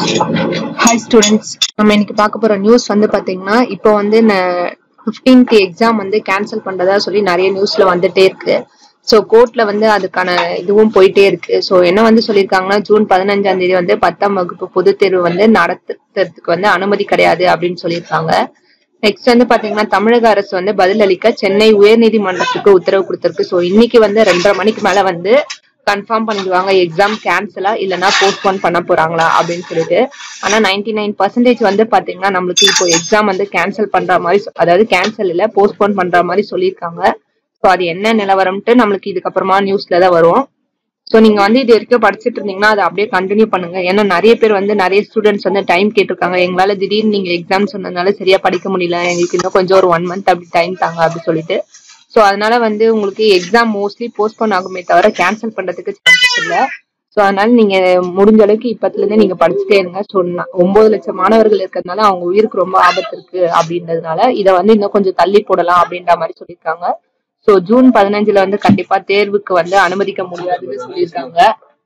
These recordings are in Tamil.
ஹாய் ஸ்டூடெண்ட்ஸ் நம்ம இன்னைக்கு பார்க்க போற நியூஸ் வந்து பாத்தீங்கன்னா இப்போ வந்து ஃபிஃப்டீன்த் எக்ஸாம் வந்து கேன்சல் பண்றதா சொல்லி நிறைய நியூஸ்ல வந்துட்டே இருக்கு ஸோ கோர்ட்ல வந்து அதுக்கான இதுவும் போயிட்டே இருக்கு ஸோ என்ன வந்து சொல்லியிருக்காங்கன்னா ஜூன் பதினஞ்சாம் தேதி வந்து பத்தாம் வகுப்பு பொதுத் தேர்வு வந்து நடத்துறதுக்கு வந்து அனுமதி கிடையாது அப்படின்னு சொல்லியிருக்காங்க நெக்ஸ்ட் வந்து பாத்தீங்கன்னா தமிழக அரசு வந்து பதிலளிக்க சென்னை உயர்நீதிமன்றத்துக்கு உத்தரவு கொடுத்திருக்கு ஸோ இன்னைக்கு வந்து ரெண்டரை மணிக்கு மேல வந்து கன்ஃபார்ம் பண்ணிடுவாங்க எக்ஸாம் கேன்சலா இல்லைன்னா போஸ்ட்போன் பண்ண போறாங்களா அப்படின்னு சொல்லிட்டு ஆனா நைன்டி நைன் பர்சன்டேஜ் வந்து பாத்தீங்கன்னா நம்மளுக்கு இப்போ எக்ஸாம் வந்து கேன்சல் பண்ற மாதிரி சொ- அதாவது கேன்சல் இல்ல போஸ்ட்போன் பண்ற மாதிரி சொல்லியிருக்காங்க ஸோ அது என்ன நிலவரம்ட்டு நம்மளுக்கு இதுக்கப்புறமா நியூஸ்ல தான் வரும் ஸோ நீங்க வந்து இது வரைக்கும் படிச்சுட்டு இருந்தீங்கன்னா அதை அப்படியே கண்டினியூ பண்ணுங்க ஏன்னா நிறைய பேர் வந்து நிறைய ஸ்டூடெண்ட்ஸ் வந்து டைம் கேட்டிருக்காங்க எங்களால திடீர்னு நீங்க எக்ஸாம் சொன்னதுனால சரியா படிக்க முடியல எங்களுக்கு இன்னும் கொஞ்சம் ஒரு ஒன் மந்த் அப்படி டைம் தாங்க அப்படி சொல்லிட்டு ஸோ அதனால வந்து உங்களுக்கு எக்ஸாம் மோஸ்ட்லி போஸ்ட்போன் ஆகுமே தவிர கேன்சல் பண்றதுக்கு சான்சஸ் இல்லை ஸோ அதனால நீங்க முடிஞ்ச அளவுக்கு இப்பத்துல இருந்தே நீங்க படிச்சுட்டே இருங்க ஸோ ஒன்பது லட்சம் மாணவர்கள் இருக்கிறதுனால அவங்க உயிருக்கு ரொம்ப ஆபத்து இருக்கு அப்படின்றதுனால இதை வந்து இன்னும் கொஞ்சம் தள்ளி போடலாம் அப்படின்ற மாதிரி சொல்லியிருக்காங்க ஸோ ஜூன் பதினஞ்சுல வந்து கண்டிப்பா தேர்வுக்கு வந்து அனுமதிக்க முடியாதுன்னு சொல்லியிருக்காங்க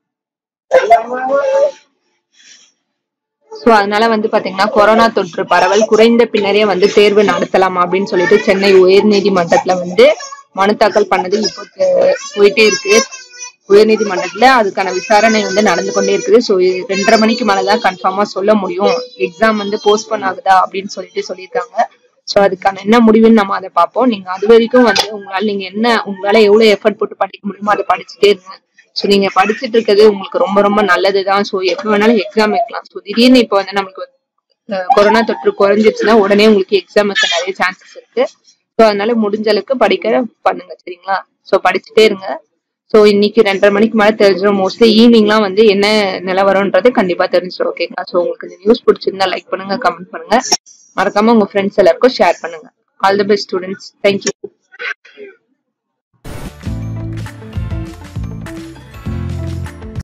ஸோ அதனால வந்து பாத்தீங்கன்னா கொரோனா தொற்று பரவல் குறைந்த பின்னரே வந்து தேர்வு நடத்தலாம் அப்படின்னு சொல்லிட்டு சென்னை உயர்நீதிமன்றத்துல வந்து மனு தாக்கல் பண்ணது இப்போ தெ- போயிட்டே இருக்கு உயர்நீதிமன்றத்துல அதுக்கான விசாரணை வந்து நடந்து கொண்டே இருக்குது ஸோ ரெண்டரை மணிக்கு மேலதான் கன்ஃபார்மா சொல்ல முடியும் எக்ஸாம் வந்து போஸ்ட்போன் ஆகுதா அப்படின்னு சொல்லிட்டு சொல்லியிருக்காங்க ஸோ அதுக்கான என்ன முடிவுன்னு நம்ம அதை பார்ப்போம் நீங்க அது வரைக்கும் வந்து உங்களால நீங்க என்ன உங்களால எவ்வளவு எஃபர்ட் போட்டு படிக்க முடியுமோ அதை படிச்சுட்டே இருங்க ஸோ நீங்க படிச்சுட்டு இருக்கிறது உங்களுக்கு ரொம்ப ரொம்ப நல்லதுதான் ஸோ எப்போ வேணாலும் எக்ஸாம் வைக்கலாம் ஸோ திடீர்னு இப்போ வந்து நமக்கு அஹ், கொரோனா தொற்று குறைஞ்சிச்சுன்னா உடனே உங்களுக்கு எக்ஸாம் வைக்க நிறைய சான்சஸ் இருக்கு ஸோ அதனால முடிஞ்ச அளவுக்கு படிக்க பண்ணுங்க சரிங்களா ஸோ படிச்சுட்டே இருங்க ஸோ இன்னைக்கு ரெண்டரை மணிக்கு மேலே தெரிஞ்சிடும் மோஸ்ட்லி ஈவினிங்லாம் வந்து என்ன நிலவரம்ன்றது கண்டிப்பா தெரிஞ்சிடும் ஓகேங்களா ஸோ உங்களுக்கு இந்த நியூஸ் பிடிச்சிருந்தா லைக் பண்ணுங்க கமெண்ட் பண்ணுங்க மறக்காம உங்க ஃப்ரெண்ட்ஸ் எல்லாருக்கும் ஷேர் பண்ணுங்க all the best students thank you